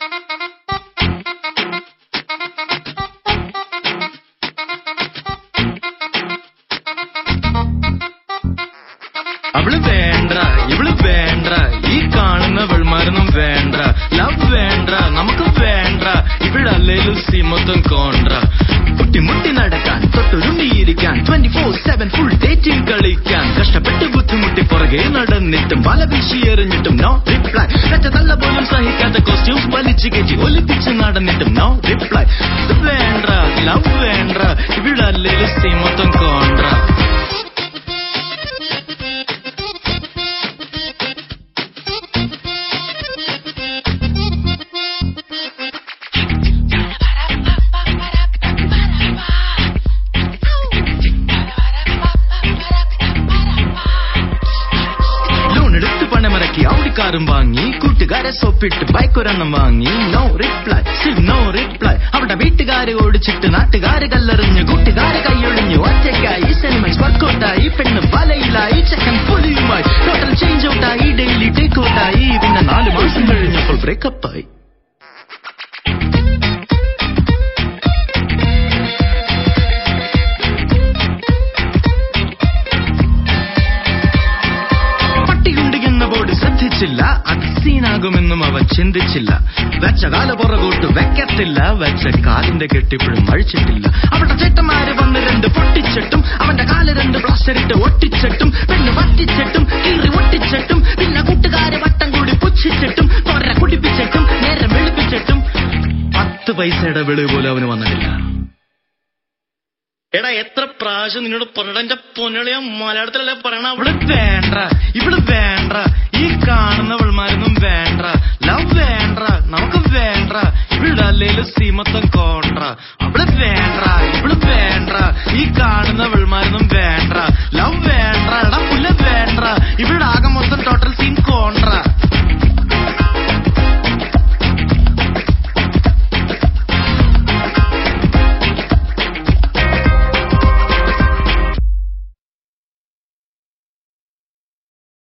അവള് വേണ്ട ഇവള് വേണ്ട ഈ കാണുന്ന വെൾമാരൊന്നും വേണ്ട ലവ് വേണ്ട നമുക്ക് വേണ്ട ഇവിടല്ലേലും സിമൊത്തം കോണ്ട കുട്ടിമുട്ടി നടക്കാൻ തൊട്ടുരുണ്ടിയിരിക്കാൻ twenty four seven full dating കളിക്കാൻ കഷ്ടപ്പെട്ട് ബുദ്ധിമുട്ടി പുറകെ നടന്നിട്ടും വല വീശി എറിഞ്ഞിട്ടും നോ റിപ്ലൈ തല്ല പോലും സഹിക്കാത്ത കോസ്റ്റ്യൂംസ് വലിച്ചു കയറ്റി ഒലിപ്പിച്ച് നടന്നിട്ടും നോ റിപ്ലൈ വേണ്ട ലവ് വേണ്ട ഇവിടല്ലേലും സിമൊത്തം കോണ്ട ലോൺ എടുത്ത് പണമിറക്കി ഔഡിക്കാരും വാങ്ങി കൂട്ടുകാരെ സോപ്പിട്ട് ബൈക്ക് ഒരെണ്ണം വാങ്ങി no reply still no reply അവിടെ വീട്ടുകാരെ ഓടിച്ചിട്ട് നാട്ടുകാര് കല്ലെറിഞ്ഞ് കൂട്ടുകാരെ കൈയൊഴിഞ്ഞു ഒറ്റയ്ക്കായി സെനിമെന്റ്സ് വർക്കൗട്ടായി പെണ്ണ് വലയിലായി ചെക്കൻ പുലിയുമായി ടോട്ടൽ ചേഞ്ച് ഔട്ടായി ഡെയിലി ടേക്ക് ഔട്ടായി പിന്നെ നാല് മാസം കഴിഞ്ഞപ്പോൾ ബ്രേക്കപ്പ് ആയി പട്ടിയുണ്ട് എന്ന ബോർഡ് ശ്രദ്ധിച്ചില്ല അത് സീനാകുമെന്നും അവൻ ചിന്തിച്ചില്ല വെച്ച കാല പുറകോട്ട് വെക്കത്തില്ല വെച്ച കാലിന്റെ കെട്ടിപ്പോഴും അഴിച്ചിട്ടില്ല അവളുടെ ചേട്ടന്മാര് വന്ന് രണ്ട് പൊട്ടിച്ചിട്ടും അവന്റെ കാല് രണ്ട് പ്ലാസ്റ്റർ ഇട്ട് ഒട്ടിച്ചിട്ടും പെണ്ണ് വട്ടിച്ചിട്ടും കീറി ഒട്ടിച്ചിട്ടും പിന്നെ കൂട്ടുകാര് വട്ടം കൂടി പുച്ഛിച്ചിട്ടും കൊറ കുടിപ്പിച്ചിട്ടും നേരം വെളുപ്പിച്ചിട്ടും പത്ത് പൈസയുടെ വെളിവ് പോലും അവന് വന്നിട്ടില്ല എടാ എത്ര പ്രാവശ്യം നിന്നോട് പറഞ്ഞ എന്റെ പൊന്നളിയ മലയാളത്തിലല്ലേ പറയണ അവള് വേണ്ട ഇവള് വേണ്ട ഈ കാണുന്ന വെൾമാരൊന്നും വേണ്ട